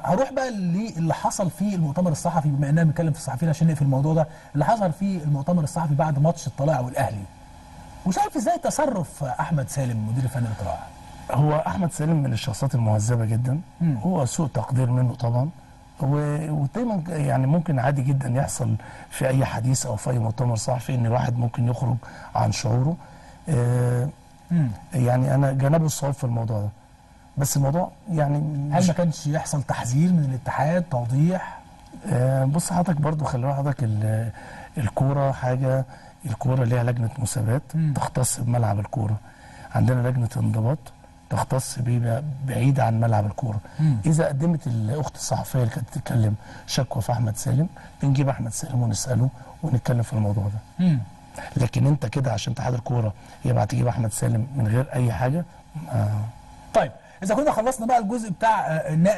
هروح بقى للي حصل في المؤتمر الصحفي بما اننا بنتكلم في الصحفيين عشان نقفل الموضوع ده اللي حصل في المؤتمر الصحفي بعد ماتش الطلائع والاهلي وشايف ازاي تصرف احمد سالم مدير الفني للطلائع هو احمد سالم من الشخصيات المهذبه جدا هو سوء تقدير منه طبعا و- ودايما يعني ممكن عادي جدا يحصل في اي حديث او في اي مؤتمر صحفي ان الواحد ممكن يخرج عن شعوره آه، يعني انا جنبه الصواب في الموضوع ده بس الموضوع يعني هل مش ما كانش يحصل تحذير من الاتحاد توضيح آه، بص حضرتك برضو خلي بالك حضرتك ال- الكوره حاجه الكوره ليها لجنه مسابقات تختص بملعب الكوره عندنا لجنه انضباط تختص بيه بعيد عن ملعب الكوره اذا قدمت الاخت الصحفيه اللي كانت بتتكلم شكوى في احمد سالم بنجيب احمد سالم ونساله ونتكلم في الموضوع ده مم. لكن انت كده عشان اتحاد الكوره يبعت تجيب احمد سالم من غير اي حاجه آه طيب اذا كنا خلصنا بقى الجزء بتاع آه، النقل